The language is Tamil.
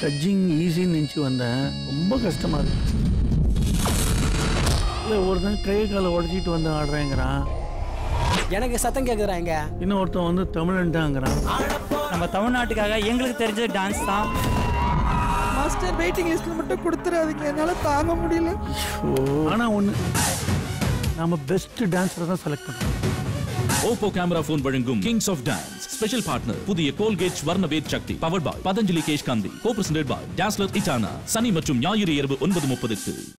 ஜட்ஜிங் ஈஸின்னு நினச்சி வந்தேன் ரொம்ப கஷ்டமா இருக்கு இல்லை ஒருத்தன் கை காலை உடச்சிட்டு வந்து ஆடுறேங்கிறான் எனக்கு சத்தம் கேட்குறாங்க இன்னும் ஒருத்தன் வந்து தமிழன்ட்டாங்கிறான் நம்ம தமிழ்நாட்டுக்காக எங்களுக்கு தெரிஞ்ச டான்ஸ் தான் மாஸ்டர் வெயிட்டிங் லிஸ்ட்ல மட்டும் கொடுத்துறாதீங்க என்னால தாங்க முடியல ஆனால் ஒன்று நம்ம பெஸ்ட் டான்ஸரை தான் செலக்ட் பண்ணுறோம் ஓப்போ கேமரா போன் வழங்கும் kings of dance special partner புதிய Colgate Swarnaved Shakti power by Patanjali Kesh Kanti co presented by Dazzler இட்டானா சனி மற்றும் ஞாயிறு இரவு ஒன்பது முப்பதுக்கு